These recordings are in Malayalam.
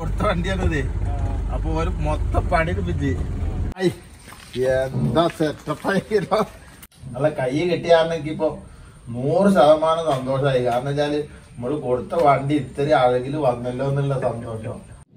കൊടുത്ത വണ്ടിയാണിത് അപ്പൊ ഒരു മൊത്തം പണി എടുപ്പിച്ച് ഐ, എന്താ സെറ്റപ്പായില്ലോ അല്ല കൈ കെട്ടിയാണെങ്കിൽ ഇപ്പൊ നൂറ് ശതമാനം സന്തോഷമായി കാരണം വെച്ചാല് നമ്മള് കൊടുത്ത വണ്ടി ഇത്തിരി അഴകിൽ വന്നല്ലോ എന്നുള്ള സന്തോഷം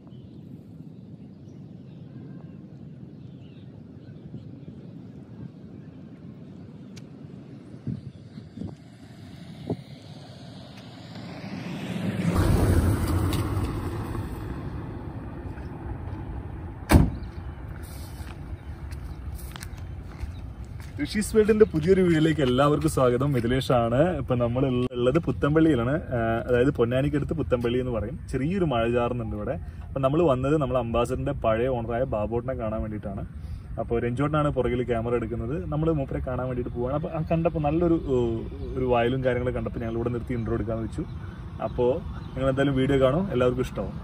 ഋഷീസ് വേൾഡിന്റെ പുതിയൊരു വീഡിയോയിലേക്ക് എല്ലാവർക്കും സ്വാഗതം മിഥിലേഷാണ് ഇപ്പൊ നമ്മൾ ഉള്ളത് പുത്തമ്പള്ളിയിലാണ് ആ, അതായത് പൊന്നാനിക്കടുത്ത് പുത്തമ്പള്ളി എന്ന് പറയും ചെറിയൊരു മഴ ചാറുന്നുണ്ട് ഇവിടെ അപ്പൊ നമ്മൾ വന്നത് നമ്മൾ അംബാസഡറിന്റെ പഴയ ഓണറായ ബാബോട്ടിനെ കാണാൻ വേണ്ടിയിട്ടാണ് അപ്പോൾ രഞ്ജോട്ടനാണ് പുറകിൽ ക്യാമറ എടുക്കുന്നത് നമ്മൾ മൂപ്പരെ കാണാൻ വേണ്ടിയിട്ട് പോവാണ് അപ്പോൾ കണ്ടപ്പോൾ നല്ലൊരു ഏ, ഒരു വയലും കാര്യങ്ങളും കണ്ടപ്പോൾ ഞങ്ങൾ ഇവിടെ നിർത്തി ഇൻട്രോ എടുക്കാന്ന് വെച്ചു അപ്പോൾ നിങ്ങൾ എന്തായാലും വീഡിയോ കാണും എല്ലാവർക്കും ഇഷ്ടമാവും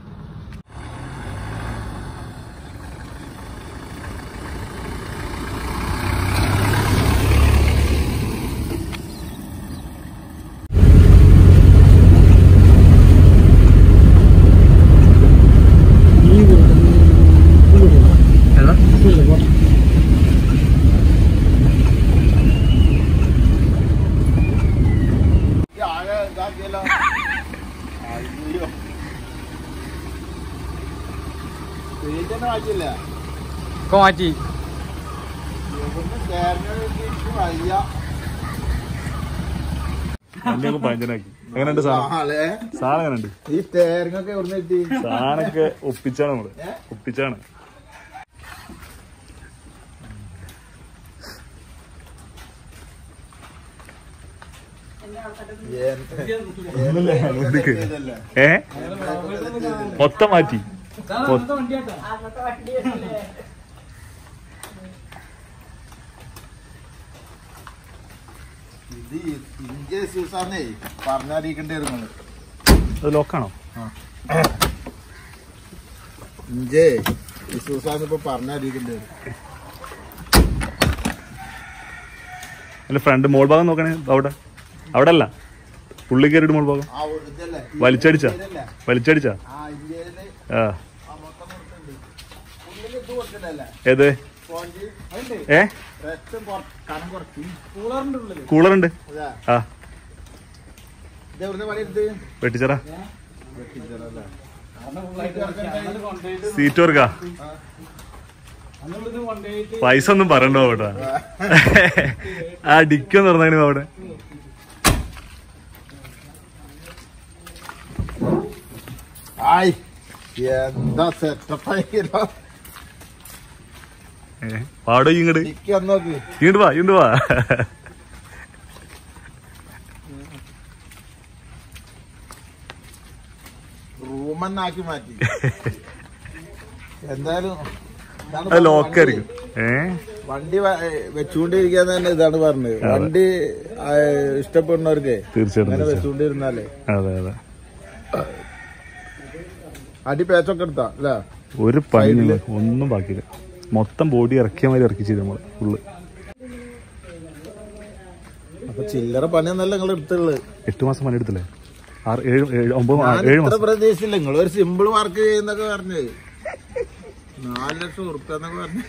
ഈ ആകെ ഇതാക്കിയല്ലോ അയ്യോ പെയിന്റ് തന്നെ മാറ്റില്ല ഒക്കെ മാറ്റി ഇവിടുന്ന് തേങ്ങ വയ്യ വണ്ടിയൊക്കെ പഞ്ചനാക്കി എങ്ങനെയുണ്ട് സാധനം ആളെ സാധനം എങ്ങനെയുണ്ട് ഈ തേങ്ങൊക്കെ എവിടുന്ന് കിട്ടി സാധനമൊക്കെ ഒപ്പിച്ചാണ് നമ്മള് ഒപ്പിച്ചാണ് ഏ മൊത്തം മാറ്റി ഇത് ഇന്ത്യ സൂസാന്നേ പറഞ്ഞറിയിക്കണ്ടായിരുന്നു അത് ലോക്കാണോ ഇന്ത്യ സൂസാന്ന് ഇപ്പൊ പറഞ്ഞറിയിക്കണ്ടായിരുന്നു അല്ല ഫ്രണ്ട് മോൾ ഭാഗം നോക്കണേ അവിടെ അവിടെ അല്ല പുള്ളി കയറിയിട്ട് മോൾ ഭാഗം ആ ഇതല്ലേ വലിച്ചടിച്ച ഇതല്ലേ? വലിച്ചടിച്ച ആ ഇന്ത്യയില് ആ ആ മൊത്തം കൊടുത്തിട്ടുണ്ട് ഉള്ളില് ഇത് കൊടുത്തിട്ടല്ലേ ഏത് സ്പോഞ്ച് അതുണ്ട് ഏ രക്തം കൊറ- കനം കുറച്ച് കൂളറിന്റെ ഉള്ളില് കൂളറുണ്ട് ഇതാ ആ ഇത് എവിടുന്ന് പണിയെടുത്ത് വെട്ടിച്ചറ വെട്ടിച്ചതല്ലേ? കൊണ്ടുപോയിട്ട് സീറ്റ് വർക്കാ അന്ന് ഇവിടുന്ന് കൊണ്ടുപോയിട്ട് പൈസ ഒന്നും പറയണ്ടോ അവിടെ ആ ഡിക്കൊന്ന് തുറന്നു അവിടെ ആയ് എന്താ സെറ്റപ്പായില്ലോ ഏ പാടോ ഇങ്ങോട്ട് എനിക്ക് വന്ന് നോക്ക് ഇങ്ങോട്ട് വാ ഇങ്ങോട്ട് വാ റൂമെന്നാക്കി മാറ്റി എന്തായാലും ഇതാണ് അത് ലോക്കായിരിക്കും ഏ വണ്ടി വ- വെച്ചുകൊണ്ടിരിക്കാന്ന് തന്നെ ഇതാണ് പറഞ്ഞത് വണ്ടി ആ, ഇഷ്ടപ്പെടുന്നവർക്ക് തീർച്ചയായിട്ടും അങ്ങനെ തീർച്ചയായിട്ടും. വെച്ചുകൊണ്ടിരുന്നാലേ അതെ അതെ അടി പേച്ചൊക്കെ എടുത്താ അല്ലേ ഒരു പണി ഒന്നും ബാക്കിയില്ല മൊത്തം ബോഡി ഇറക്കിയ മാതിരി ഇറക്കി ചെയ്ത് നമ്മള് ഫുള്ള് അപ്പൊ ചില്ലറ പണിയൊന്നല്ല നിങ്ങൾ എടുത്തുള്ളത് എട്ട് മാസം പണി എടുത്തില്ലേ ആറ് ഏഴ് ഏഴ് ഒമ്പത് ആ, ഞാൻ ഏഴ് ഇത്ര മാസം പ്രതീക്ഷിച്ചില്ല നിങ്ങൾ ഒരു സിമ്പിൾ വർക്ക് ചെയ്യുന്നൊക്കെ പറഞ്ഞ് നാല് ലക്ഷം ഉറുപ്പ്യ എന്നൊക്കെ പറഞ്ഞു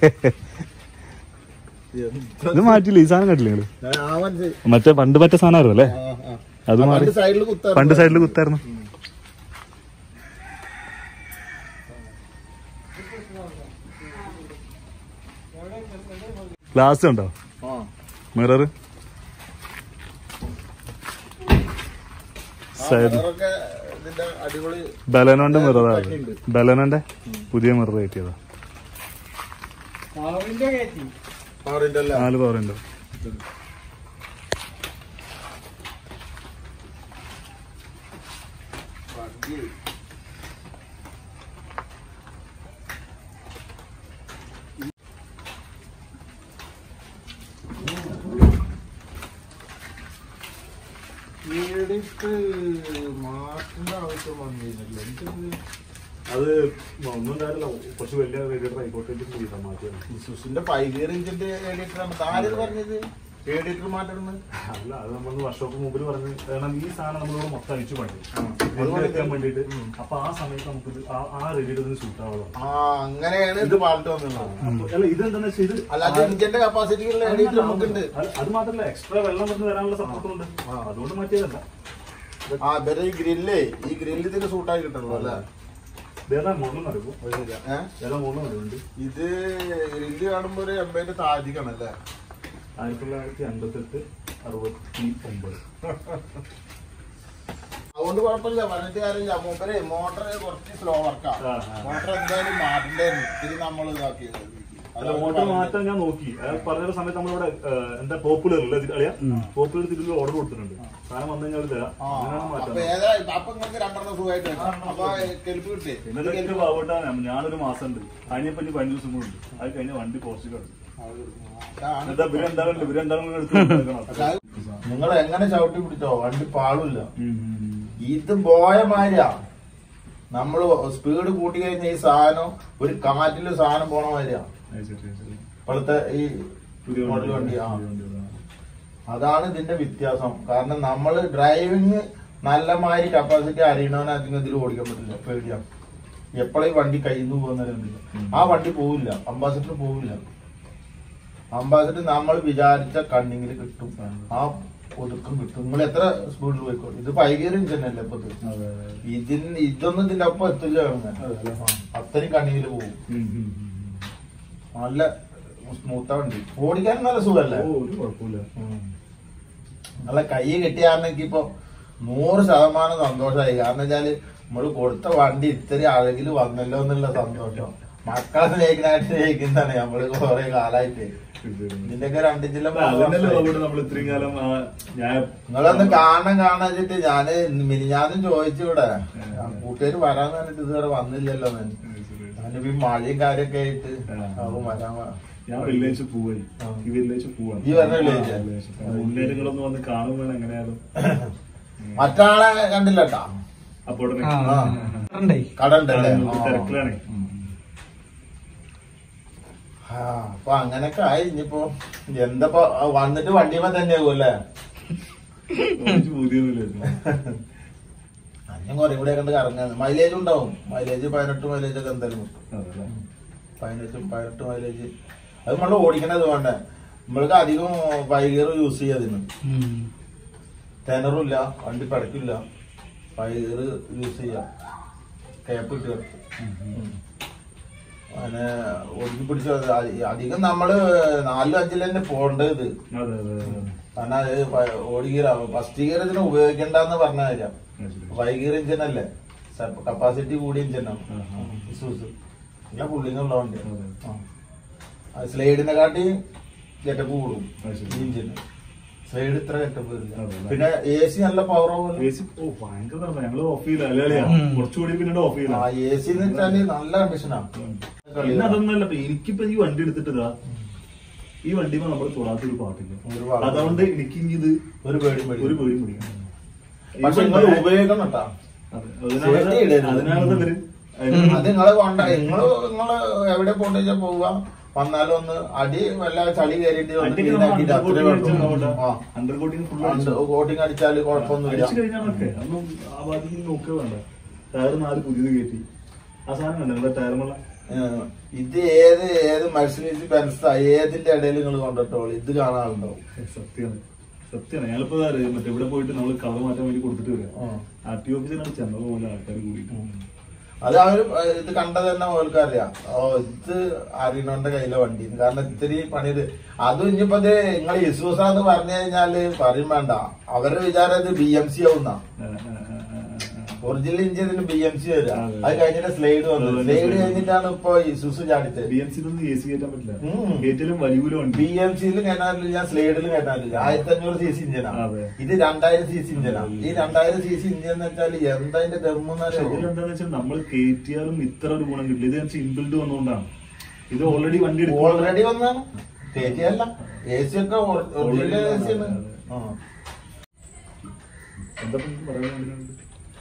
ഇത് മാറ്റില്ല ഈ സാധനം കണ്ടില്ല നിങ്ങള് ആ മനസ്സിലായി മറ്റേ പണ്ട് മറ്റേ സാധനമായിരുന്നു അല്ലേ ആ, ആ. അത് മാറി പണ്ട് സൈഡിൽ കുത്താ പണ്ട് സൈഡിൽ കുത്തായിരുന്നു ഗ്ലാസ് ഉണ്ടോ ആ. മിറർ സൈഡ് അതൊക്കെ ഇതിന്റെ അടിപൊളി ബലനോന്റെ മിററാണ് ബലനോന്റെ പുതിയ മിറർ കയറ്റിയതാ പവറിന്റെ കയറ്റി പവറിന്റെ അല്ല നാല് പവർ ഉണ്ട് വീടിക്ക് മാറ്റേണ്ട ആവശ്യം വന്നിരുന്നില്ല എനിക്കത് അത് ഒന്നും ഉണ്ടായില്ല കുറച്ച് വലിയ റേഡിയേറ്റർ ആയിക്കോട്ടെ കൂടിയിട്ടാ മാറ്റിയത് ഇസുസിന്റെ ഫൈവ് ഇയർ ഇഞ്ചിന്റെ റേഡിയേറ്ററാണ് താരെന്ന് പറഞ്ഞത് പേടിയിട്ട് മാറ്റുന്നത് അല്ല അത് നമ്മൾ വർഷോപ്പ് മുമ്പിൽ പറഞ്ഞു കാരണം ഈ സാധനം നമ്മളിവിടെ മൊത്തം അഴിച്ചു പണി അതുകൊണ്ട് വെക്കാൻ വേണ്ടിയിട്ട് അപ്പൊ ആ സമയത്ത് നമുക്ക് ഇത് ആ- ആ റെഡിയുടെ സൂട്ട് ആവാം ആ അങ്ങനെയാണ് ഇത് പാലിട്ട് വന്നത് അല്ല ഇതെന്താന്ന് വെച്ചാൽ ഇത് അല്ല അത് ഇഞ്ചിന്റെ കപ്പാസിറ്റിക്കുള്ള എഡിറ്റ് നമുക്കുണ്ട് അത് അത് മാത്രല്ല എക്സ്ട്രാ വെള്ളം വന്ന് വരാനുള്ള സപ്പോർട്ടും ഉണ്ട് അതുകൊണ്ട് മാറ്റിയതല്ല ആ ഇവരെ ഈ ഗ്രില്ലേ ഈ ഗ്രില്ല് ഇതിന് സൂട്ടായി കിട്ടുള്ളൂ അല്ലേ വേറെ മുകളിൽ നടക്കും ഏഹ് വേറെ മുകളിൽ നടക്കുന്നുണ്ട് ഇത് ഗ്രില്ല് കാണുമ്പോ ഒരു എൺപതിന്റെ താഴ്ത്തിക്കണല്ലേ ആയിരത്തി തൊള്ളായിരത്തി അൻപത്തെട്ട് അറുപത്തി ഒമ്പത് അതുകൊണ്ട് കുഴപ്പമില്ല പറഞ്ഞിട്ട് കാര്യമില്ല മൂപ്പര് മോട്ടർ കുറച്ച് സ്ലോ വർക്കാ ആ, ആ. മോട്ടർ എന്തായാലും മാറ്റണ്ടായിരുന്നു ഇത്തിരി നമ്മൾ ഇതാക്കിയത് അല്ല മോട്ടർ മാറ്റാൻ ഞാൻ നോക്കി അയാൾ പറഞ്ഞ സമയത്ത് നമ്മളിവിടെ ഏഹ്, എന്താ പോപ്പുലർ അല്ലേ അളിയാ പോപ്പുലർ ഇതിൽ ഓർഡർ കൊടുത്തിട്ടുണ്ട് സാധനം വന്നു കഴിഞ്ഞാൽ തരാം ആ, അങ്ങനെയാണ് അപ്പൊ മാറ്റാൻ ഏതാ അപ്പൊ നിങ്ങൾക്ക് രണ്ടെണ്ണം സുഖമായിട്ട് വെക്കാം. അപ്പൊ കെൽപ്പ് കിട്ടേ പിന്നെ ഇതൊക്കെ പാവട്ടാണ് ഞാനൊരു മാസം ഉണ്ട് അതിനിപ്പോ ഇനി പതിനഞ്ച് ദിവസം കൂടെ ഉണ്ട് അത് കഴിഞ്ഞ വണ്ടി പോസ്റ്റ് കിടക്കും എന്താ ഇവര് എന്താണെങ്കിലും ഇവര് എന്താണെങ്കിലും എടുത്ത് കൊണ്ടുവരണം. നിങ്ങൾ എങ്ങനെ ചവിട്ടി പിടിച്ചോ വണ്ടി പാടില്ല ഉം, ഉം, ഉം. ഇത് പോയ മാതിരിയാ നമ്മള് സ്പീഡ് കൂട്ടി കഴിഞ്ഞ ഈ സാധനം ഒരു കാറ്റില് സാധനം പോണ മാതിരിയാ അത് ശരി, ശരി, ശരി. ഇപ്പോഴത്തെ ഈ പുതിയ മോഡൽ വണ്ടി ആ പുതിയ വണ്ടി, ആ. അതാണ് ഇതിന്റെ വ്യത്യാസം കാരണം നമ്മൾ ഡ്രൈവിങ് നല്ല മാതിരി കപ്പാസിറ്റി അറിയണവനാണെങ്കിൽ ഇതിൽ ഓടിക്കാൻ പറ്റില്ല പേടിയാണ് എപ്പോഴും വണ്ടി കയ്യിൽ നിന്ന് പോകുന്നവരുണ്ട് ആ വണ്ടി പോവില്ല അംബാസിഡർ പോവില്ല അംബാസിഡർ നമ്മൾ വിചാരിച്ച കണ്ണിങ്ങിൽ കിട്ടും ആ ഒതുക്കം കിട്ടും നിങ്ങൾ എത്ര സ്പീഡിൽ പോയിക്കോളും ഇത് പൈകിയർ ഇഞ്ചൻ അല്ലേ ഇപ്പൊ ഇത് അതെ, അതെ. ഇതിന് ഇതൊന്നും ഇതിന്റെ ഒപ്പം എത്തില്ല അങ്ങനെ. ആ, അത്രയും കണ്ണിങ്ങിൽ പോകും ഉം, ഉം, ഉം, നല്ല സ്മൂത്താ വണ്ടി ഓടിക്കാൻ നല്ല സുഖല്ലേ ഉം. ഓ ഒരു കുഴപ്പമില്ല നല്ല കൈ കിട്ടിയാണെങ്കിൽ ഇപ്പൊ നൂറ് ശതമാനം സന്തോഷമായി കാരണം വെച്ചാല് നമ്മള് കൊടുത്ത വണ്ടി ഇത്തിരി അഴകിൽ വന്നല്ലോ എന്നുള്ള സന്തോഷം മക്കളെ സ്നേഹിക്കാനായിട്ട് സ്നേഹിക്കുന്നതാണ് നമ്മള് കുറെ കാലായിട്ട് ഇതിന്റെയൊക്കെ രണ്ട് ജില്ല അതന്നെയല്ലേ അതുകൊണ്ട് നമ്മൾ ഇത്രയും കാലം ആ, ഞാൻ നിങ്ങളൊന്ന് കാണണം കാണാൻ വെച്ചിട്ട് ഞാന് മിനിഞ്ഞാന്നും ചോദിച്ചു ഇവിടെ കൂട്ടുകാര് വരാന്ന് പറഞ്ഞിട്ട് ഇതുവരെ വന്നില്ലല്ലോ ഞാൻ ഞാനിപ്പോ ഈ മഴയും കാര്യൊക്കെ ആയിട്ട് അപ്പൊ വരാൻ വ- ഞാൻ വെള്ളിയാഴ്ച പോവായി ആ. ഈ വെള്ളിയാഴ്ച പോവാണ് ഈ വരുന്ന വെള്ളിയാഴ്ച? ഉന്നേരങ്ങളൊന്നും വന്ന് കാണുമ്പോൾ എങ്ങനെയാലും മറ്റാളെ കണ്ടില്ല കേട്ടാ അപ്പോൾ ഉടനെ ആ. ആ ഉണ്ടേ കട ഉണ്ടല്ലേ ആ, തിരക്കിലാണേ ആ, അപ്പൊ അങ്ങനൊക്കെ ആയി ഇനിയിപ്പോ എന്തപ്പോ ആ, വന്നിട്ട് വണ്ടിയുമ്പോ തന്നെയാകും അല്ലേ എനിക്ക് ബോധ്യമൊന്നുമില്ലായിരുന്നു അഞ്ഞും കുറെ കൂടെ കണ്ട് കറങ്ങാൻ മൈലേജ് ഉണ്ടാവും മൈലേജ് പതിനെട്ട് മൈലേജ് ഒക്കെ എന്തായാലും കിട്ടും അതല്ലേ പതിനെട്ട് പതിനെട്ട് മൈലേജ് അത് നമ്മൾ ഓടിക്കണത് വേണ്ടേ നമ്മൾക്ക് അധികം വൈകീർ യൂസ് ചെയ്യാതിന് തെനറും ഇല്ല വണ്ടി പടക്കില്ല വൈകീർ യൂസ് ചെയ്യാം കേപ്പ് ഇട്ട് കിടക്കും ഉം. അങ്ങനെ ഒതുക്കി പിടിച്ച അധികം നമ്മള് നാലിലും അഞ്ചിലും തന്നെ പോണ്ടത് അതെ അതെ അതെ കാരണം അത് ഓടിഗീർ ഫസ്റ്റ് ഗിയർ ഇതിന് ഉപയോഗിക്കണ്ടെന്ന് പറഞ്ഞ കാര്യം അത് ശരി. വൈഗീർ ഇഞ്ചിൻ അല്ലേ കപ്പാസിറ്റി കൂടിയ ഇഞ്ചിനാണ് ആ, ആ. ഇസൂസ് നല്ല പുള്ളിങ് ഉള്ള വണ്ടി അതെ. സ്ലൈഡിനെ കാട്ടി ഗെറ്റപ്പ് കൂടും അത് ശരി. ഇഞ്ചിന് സ്ലൈഡ് ഇത്ര ഗെറ്റപ്പ് വരില്ല അതെ, അതെ. പിന്നെ എ സി നല്ല പവർ AC ഓ ഭയങ്കര തണുപ്പാ. ഞങ്ങള് ഓഫ് ചെയ്യില്ല അല്ലേ അല്ലേ കുറച്ചുകൂടി പിന്നീട് ഓഫ് ചെയ്യില്ല ആ എ സി എന്ന് വെച്ചാല് നല്ല കണ്ടീഷനാ പിന്നെ അതൊന്നല്ല ഇപ്പൊ എനിക്കിപ്പോ ഈ വണ്ടി എടുത്തിട്ടതാ ഈ വണ്ടിമേ നമ്മൾ തൊടാത്തൊരു പാട്ടില്ല ഒരു പാട്ടില്ല. അതുകൊണ്ട് എനിക്ക് ഇനി ഇത് ഒരു പേടി പേടി ഒരു പേടിയും പിടിക്കണം പക്ഷെ നിങ്ങൾ ഉപയോഗിക്കണം കേട്ടാ അതെ. സേഫ്റ്റി അതിനാണ് ഇടരുത്. അതിനാണ് ഇവര് അത് നിങ്ങള് കൊണ്ട നിങ്ങള് നിങ്ങള് എവിടെ പോണ്ടെച്ചാ പോവുക വന്നാലും ഒന്ന് അടി വല്ല ചളി കയറിയിട്ട് ഒന്ന് വണ്ടിക്ക് clean നമ്മൾ ആക്കിയിട്ട് അത്രേ വേണ്ടൂ. ആ. അണ്ടർ കോട്ടിങ് ഫുൾ ഉണ്ട്. കോട്ടിങ് അടിച്ചാല് കുഴപ്പമൊന്നുമില്ല അടിച്ചു കഴിഞ്ഞാലൊക്കെ അതൊന്നും ആ ഭാഗത്തേക്ക് നോക്കുക വേണ്ട ടയർ നാല് പുതിയത് കയറ്റി ആ സാധനം കണ്ടോ നിങ്ങളുടെ ടയറുമുള്ള ഏഹ് ഇത് ഏത് ഏത് മത്സരിച്ച് ബെൻസ് ഏതിന്റെ ഇടയിൽ നിങ്ങൾ കൊണ്ടിട്ടോളൂ ഇത് കാണാനുണ്ടാവും സത്യമാണ് സത്യമാണ് ഞാനിപ്പോ ഇതാ അറിയാം, മറ്റേ ഇവിടെ പോയിട്ട് നമ്മൾ കളർ മാറ്റാൻ വേണ്ടി കൊടുത്തിട്ട് വരാം ആ. ആർ ടി ഓഫീസിനാണ് ചെന്നത് പോലെ ആൾക്കാർ കൂടിയിട്ട് അത് അവര് ഇത് കണ്ടത് തന്നെ അവർക്ക് അറിയാം ഓ ഇത് അറിയണോന്റെ കയ്യിലെ വണ്ടി കാരണം ഇത്തിരി പണിയത് അതും ഇനിയിപ്പോ ഇത് നിങ്ങൾ ഇസൂസ എന്ന് പറഞ്ഞു കഴിഞ്ഞാല് പറയും വേണ്ട അവരുടെ വിചാരം ഇത് ബി എം സി ആവുന്ന ആ, ആ, ആ, ആ, ആ. ഒറിജിനൽ ഇഞ്ചിന് ബി എം സി വരിക അതെ. അത് കഴിഞ്ഞിട്ട് സ്ലൈഡ് വന്നത് അതെ, സ്ലൈഡ് slide. കഴിഞ്ഞിട്ടാണ് ഇപ്പൊ ഇസൂസ് ചാടിച്ചത് ബി എം സിയിലൊന്നും എ സി കയറ്റാൻ പറ്റില്ല ഉം. കയറ്റലും വലിയ വണ്ടി ബി എം സിയിലും കയറ്റാനില്ല സ്ലൈഡിലും കയറ്റാനില്ല ആയിരത്തി അഞ്ഞൂറ് സി സി ഇഞ്ചിനാണ് അതെ. ഇത് രണ്ടായിരം സി സി ഇഞ്ചിനാണ് ഈ രണ്ടായിരം സി സി ഇഞ്ചിൻ എന്ന് വെച്ചാൽ എന്താ അതിന്റെ ധർമ്മം ഇതിലെന്താന്ന് വെച്ചാൽ നമ്മൾ കയറ്റിയാലും ഇത്ര ഒരു ഗുണം കിട്ടില്ല ഇത് വെച്ചാൽ ഇൻബിൽഡ് വന്നുകൊണ്ടാണ് ഇത് ഓൾറെഡി വണ്ടി എടുക്കുമ്പോൾ ഓൾറെഡി വന്നാണ് തേറ്റിയല്ല എ സി ഒക്കെ ഒറിജിനൽ എ സി ആണ് ആ. എന്താ പറയാൻ വേണ്ടി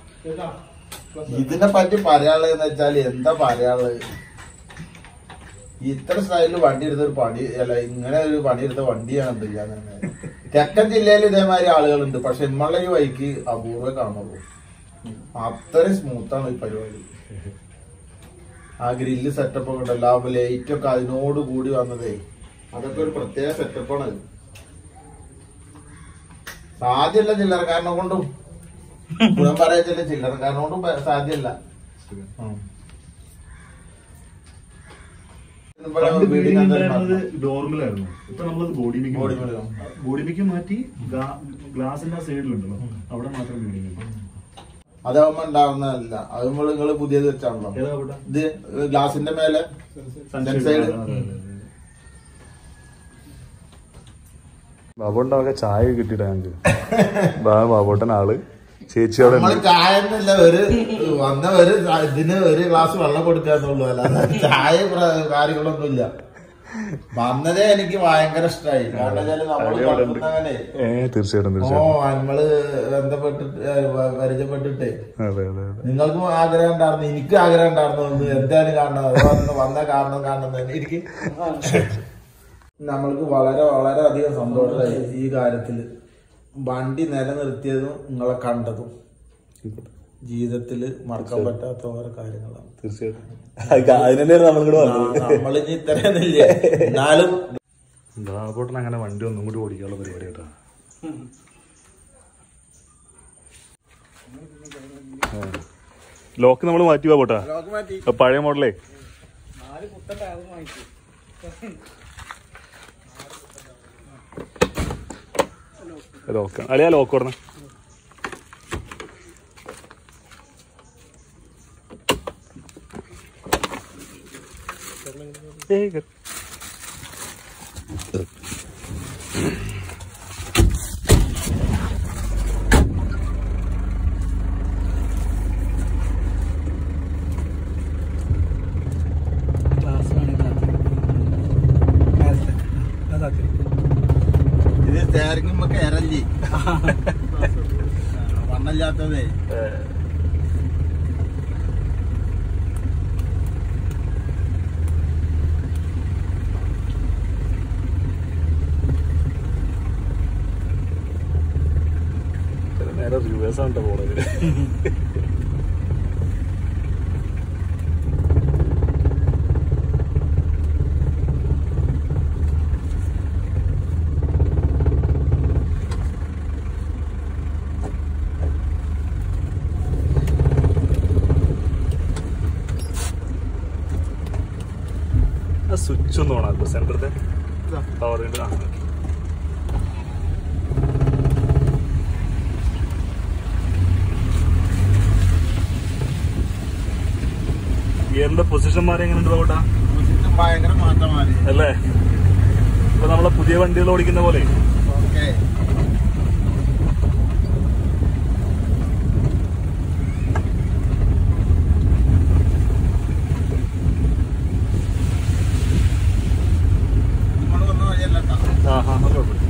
ഇതിനെ പറ്റി പറയാനുള്ളത് വെച്ചാല് എന്താ പറയാനുള്ളത് ഇത്ര സ്റ്റൈലിൽ വണ്ടി എടുത്ത ഒരു പണി അല്ല ഇങ്ങനെ ഒരു പണി എടുത്ത വണ്ടിയാണ് കണ്ടില്ല ഞാൻ തെക്കൻ ജില്ലയിൽ ഇതേമാതിരി ആളുകളുണ്ട് പക്ഷെ ഇമ്മള്ള ഈ വഴിക്ക് അപൂർവം കാണുള്ളൂ അത്രയും സ്മൂത്താണ് ഈ പരിപാടി ആ ഗ്രില്ല് സെറ്റപ്പ് ഒക്കെ ഉണ്ടല്ലോ ആ ലൈറ്റ് ഒക്കെ അതിനോട് കൂടി വന്നതേ അതൊക്കെ ഒരു പ്രത്യേക സെറ്റപ്പാണ് അത് സാധ്യല്ല ചില്ലറക്കാരനെ കൊണ്ടും ഗുണം പറയത്തില്ല ചില്ലറക്കാരനെ കൊണ്ടും പ- സാധ്യല്ല ഉം. ഇവിടെ പണ്ട് വീടിന് ബിൽഡിംഗ് എന്തായാലും ഉണ്ടായിരുന്നത് മാറ്റണം. ഡോർമിലായിരുന്നു ഇപ്പൊ നമ്മളത് ബോഡിമിക്ക് ബോഡി മേളിലോ? ബോഡിമിക്ക് മാറ്റി ഗ്ലാസിന്റെ ആ സൈഡിലുണ്ടല്ലോ അവിടെ മാത്രം ബിൽഡിംഗ് അതാവുമ്പോ ഉണ്ടാവുന്നതല്ല അതുമ്പോൾ നിങ്ങൾ പുതിയത് വെച്ചാണല്ലോ ഏതാ അവിടെ ഇത് ഗ്ലാസിന്റെ മേലെ സൈഡ് ബാബോട്ടനൊക്കെ ചായ കിട്ടിയിട്ടാ ഞങ്ങക്ക് ബാബോട്ടൻ ആള് ചേച്ചിയോടെ നമ്മള് ചായന്നില്ല ഒരു വന്ന ഒരു ഇതിന് ഒരു ഗ്ലാസ് വെള്ളം കൊടുക്കാന്നുള്ളൂ അല്ലാതെ ചായ പ്ര- കാര്യങ്ങളൊന്നുമില്ല വന്നതേ എനിക്ക് ഭയങ്കര ഇഷ്ടമായി കാരണം വെച്ചാല് നമ്മള് കളിക്കുന്നവനെ ഏ തീർച്ചയായിട്ടും ഓ തീർച്ചയായിട്ടും നമ്മള് ബന്ധപ്പെട്ടിട്ട് ഏ, പ- പരിചയപ്പെട്ടിട്ടേ അതെ അതെ അതെ നിങ്ങൾക്കും ആഗ്രഹം ഉണ്ടായിരുന്നു എനിക്കും ആഗ്രഹം ഉണ്ടായിരുന്നു ഒന്ന് എന്തായാലും കാണണം അത് വന്ന് വന്ന കാരണം കാണണം തന്നെ എനിക്ക് നമ്മൾക്ക് വളരെ വളരെ അധികം സന്തോഷമായി ഈ കാര്യത്തില് വണ്ടി നിലനിർത്തിയതും നിങ്ങളെ കണ്ടതും ജീവിതത്തിൽ മറക്കാൻ പറ്റാത്ത ഓരോ കാര്യങ്ങളാണ് തീർച്ചയായിട്ടും അതിനെ നമ്മളിങ്ങോട്ട് വന്നത് നമ്മളിനി ഇത്രയൊന്നുമില്ല എന്നാലും ബാബോട്ടൻ അങ്ങനെ വണ്ടി ഒന്നും കൂടി ഓടിക്കാനുള്ള പരിപാടി കേട്ടാ ലോക്ക് നമ്മൾ മാറ്റി പോട്ടാ പഴയ മോഡലേ നാല് പുത്തൻ ടയറും വാങ്ങിച്ചു ലോക്ക് അളിയാ ലോക്ക് ഓടണം ഏയ് കേറ്. ഇത് തേരങ്ങുമ്പോ എരല്ലി വണ്ണല്ലാത്തതേ നേരെ റിവേഴ്സ് ആണ് പോണത് ആ സ്വിച്ച് ഒന്ന് ഓണാക്കോ സെന്ററിന്റെ പവർ ഉണ്ട് ആ okay. ഗിയറിന്റെ പൊസിഷൻ മാറി എങ്ങനെയുണ്ട് പോട്ടാ ഭയങ്കര മാറ്റമാണ് അല്ലേ ഇപ്പൊ നമ്മളെ പുതിയ വണ്ടികൾ ഓടിക്കുന്ന പോലെ ഓക്കെ നമ്മൾ വന്ന വഴിയല്ല കേട്ടോ ആ ആ അത് കുഴപ്പമില്ല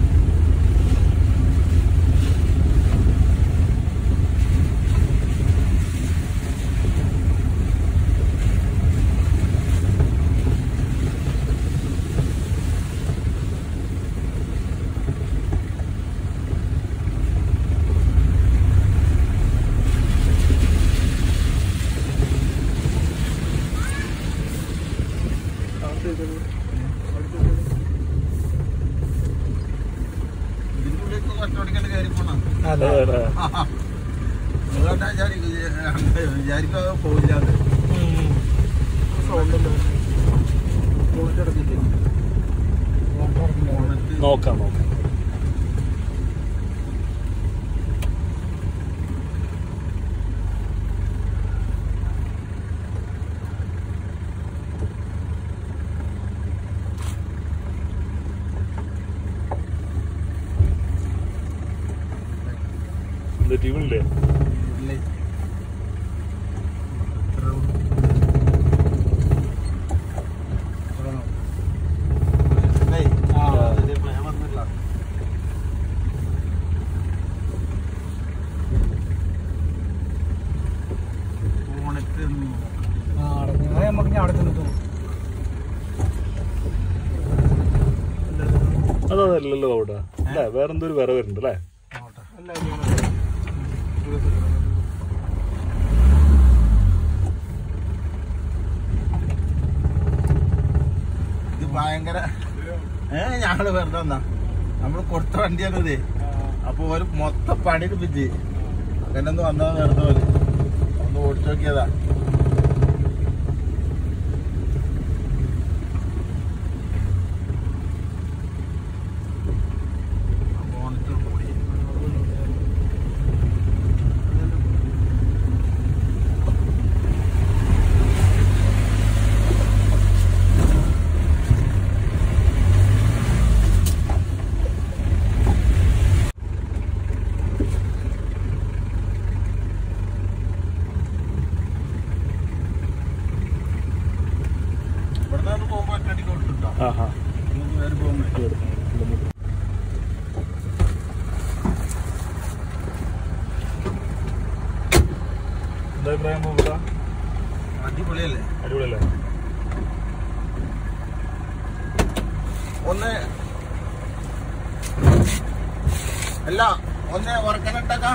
ഇതിന്റെ ഉള്ളിൽ കച്ചവടിക്കണ്ട് കയറി പോണം അതെ, അതെ. നിങ്ങളെന്താ വിചാരിക്കുക വിചാരിക്കുക പോയില്ല അത് നോക്കാം നോക്കാം എന്താ ട്യൂണില്ലേ ആ അടഞ്ഞു അത് നമുക്ക് ഇനി അവിടെ ചെന്നിട്ട് വരുന്നത് അതല്ലല്ലോ അവിടെ അല്ലേ വേറെന്തോ ഒരു വിറ വരുന്നുണ്ട് അല്ലേ ഇത് ഭയങ്കര ഏ ഞങ്ങള് വെറുതെ വന്നാ നമ്മള് കൊടുത്ത വണ്ടിയാണിത് അപ്പൊ ഒരു മൊത്തം പണിയെടുപ്പിച്ച് അങ്ങനെ ഒന്ന് വന്നതാ വെറുതെ പോലെ ഒന്ന് ഓടിച്ചു നോക്കിയതാ മോണിറ്റർ കൂടി ഇവിടുന്ന് പോകുമ്പോ ഒറ്റയടിക്ക് വിട്ടിട്ടോ ആഹാ നമുക്ക് വേറെ പോകുമ്പോ എന്താ അഭിപ്രായം ഇവിടെ അടിപൊളിയല്ലേ അടിപൊളിയല്ലേ ഒന്ന് അല്ല ഒന്ന് ഉറക്കനിട്ടേക്കാം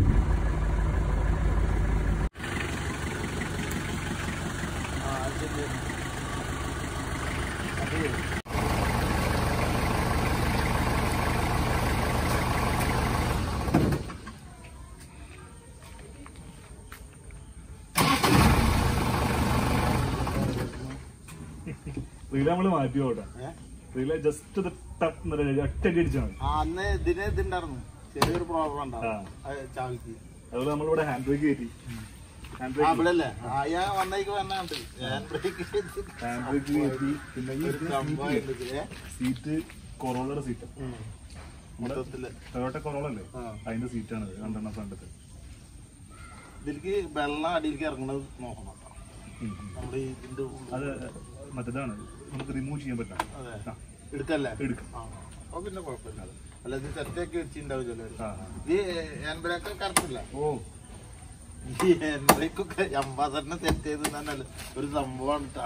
റീല നമ്മള് മാറ്റി പോട്ടെ ഏ? റീല ജസ്റ്റ് ടപ്പ് ഒറ്റടി അടിച്ചാൽ മതി ആ അന്ന് ഇതിന് ഇതുണ്ടായിരുന്നു ചെറിയൊരു പ്രോബ്ലം ഉണ്ടാവും ആ. അത് ചാവിക്ക് അതുപോലെ നമ്മളിവിടെ ഹാൻഡ് ബ്രേക്ക് കയറ്റി ഹാൻഡ് ആ ബ്രേക്ക് ഇവിടെ അല്ലേ ആ ഞാൻ വന്നേക്ക് വന്നുണ്ട് ഹാൻഡ് ബ്രേക്ക് ഹാൻഡ് ബ്രേക്ക് കയറ്റി പിന്നെ ഈ ഒരു സംഭവം സീറ്റ് കൊറോളയുടെ സീറ്റ് മൊത്തത്തില് ടൊയോട്ട കൊറോള അല്ലേ ആ. അതിന്റെ സീറ്റാണ് രണ്ടെണ്ണം ഫ്രണ്ടത്ത് ഇതിലേക്ക് വെള്ളം അടിയിലേക്ക് ഇറങ്ങണത് നോക്കണം കേട്ടോ നമ്മുടെ ഈ ഇതിന്റെ ഉള്ളിൽ. അത് മറ്റേതാണ് നമുക്ക് റിമൂവ് ചെയ്യാൻ പറ്റില്ല അതെ ആ. എടുക്കല്ലേ എടുക്കാം ആ അപ്പൊ പിന്നെ കുഴപ്പമില്ല അല്ല ഇത് സെറ്റാക്കി വെച്ചിട്ടുണ്ടാവില്ലല്ലോ ആ, ആ. ഈ ഹാൻഡ് ബ്രേക്ക് കറക്റ്റില്ല ഓ ഈ ഹാൻഡ് ബ്രേക്ക് ഒക്കെ അംബാസഡറിനെ സെറ്റ് ചെയ്ത് തന്നല്ല ഒരു സംഭവമാണ് കേട്ടാ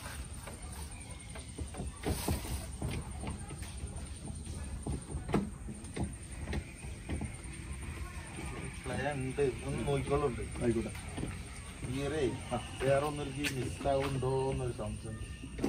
പ്ലേ ഉണ്ട് ഒന്ന് നോക്കിക്കോളുണ്ട് ആയിക്കോട്ടെ ഈയറേ വേറെ ഒന്നൊരു മിസ്സാവുണ്ടോ എന്നൊരു സംശയം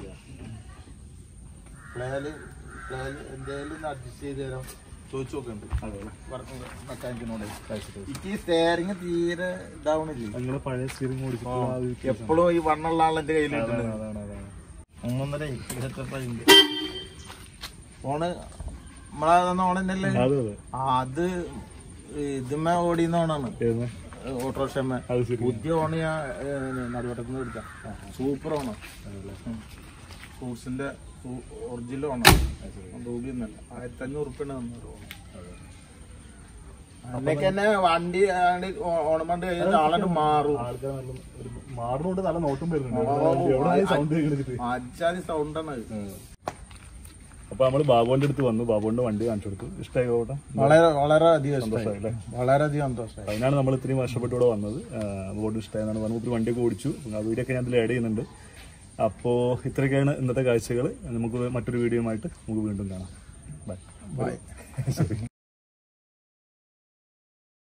പ്ലേല് പ്ലേല് എന്തേലും ഒന്ന് അഡ്ജസ്റ്റ് ചെയ്ത് തരാം ചോദിച്ചു നോക്കുന്നുണ്ട് അതെ അല്ലേ മെക്കാനിക്കിനോട് എനിക്ക് ഈ സ്റ്റെയറിങ് തീരെ ഇതാവണില്ലേ നിങ്ങളെ പഴയ സ്റ്റിയറിംഗ് ഓടിച്ചിട്ട് എപ്പോഴും ഈ വണ്ണുള്ള ആളെന്റെ അതാണ് കയ്യിലിട്ടുണ്ട് അതാണ് അതാണ് ഒന്നൊന്നര ഇരുപത്തെട്ടായിണ്ട് ഫോണ് നമ്മളെ തന്ന ഓണന്നല്ലേ അതെ അതെ അത് ഇതുമ്മ ഓടിയുന്ന ഓണാണ് ഏത്? ഓട്ടോറിക്ഷമ്മ അത് ശരി പുതിയ ഓണ് ഞാൻ നടുവട്ടത്ത് നിന്ന് എടുക്കാം സൂപ്പർ ഓണ് ഫ്രൂട്ട്സിന്റെ ഒറിജിനൽ ഓണാണ് ഡൂബി ഒന്നല്ല ആയിരത്തി അഞ്ഞൂറ് ഉറുപ്പിയാണ് തന്നൊരു ഓണം അന്നൊക്കെ തന്നെ വണ്ടി ഓണമണ്ട് കഴിഞ്ഞാൽ ആളായിട്ട് മാറും ആൾക്കാർ നല്ല ഒരു മാറുന്നോണ്ട് നല്ല നോട്ടും വരുന്നുണ്ട് ഓ, എവിടെ ആ, സൗണ്ട് കേൾക്കുന്നിട്ട് അജാതി സൗണ്ടാണ് അത് അപ്പൊ നമ്മള് ബാബുവിന്റെ അടുത്ത് വന്നു ബാബുവിന്റെ വണ്ടി കാണിച്ചു കൊടുത്തു ഇഷ്ടമായി പോട്ടെ വളരെ വളരെ അധികം ഇഷ്ടമായി സന്തോഷമായില്ലേ വളരെയധികം സന്തോഷമായി അതിനാണ് നമ്മൾ ഇത്രയും വർഷപ്പെട്ട് ഇവിടെ വന്നത് ബോർഡ് ഇഷ്ടമായെന്നാണ് പറഞ്ഞു ഒത്തിരി വണ്ടിയൊക്കെ ഓടിച്ചു ആ വീഡിയോ ഒക്കെ ഞാൻ അതിൽ ആഡ് ചെയ്യുന്നുണ്ട് അപ്പോൾ ഇത്രയൊക്കെയാണ് ഇന്നത്തെ കാഴ്ചകൾ നമുക്ക് മറ്റൊരു വീഡിയോ ആയിട്ട് നമുക്ക് വീണ്ടും കാണാം ബൈ ബൈ ശരി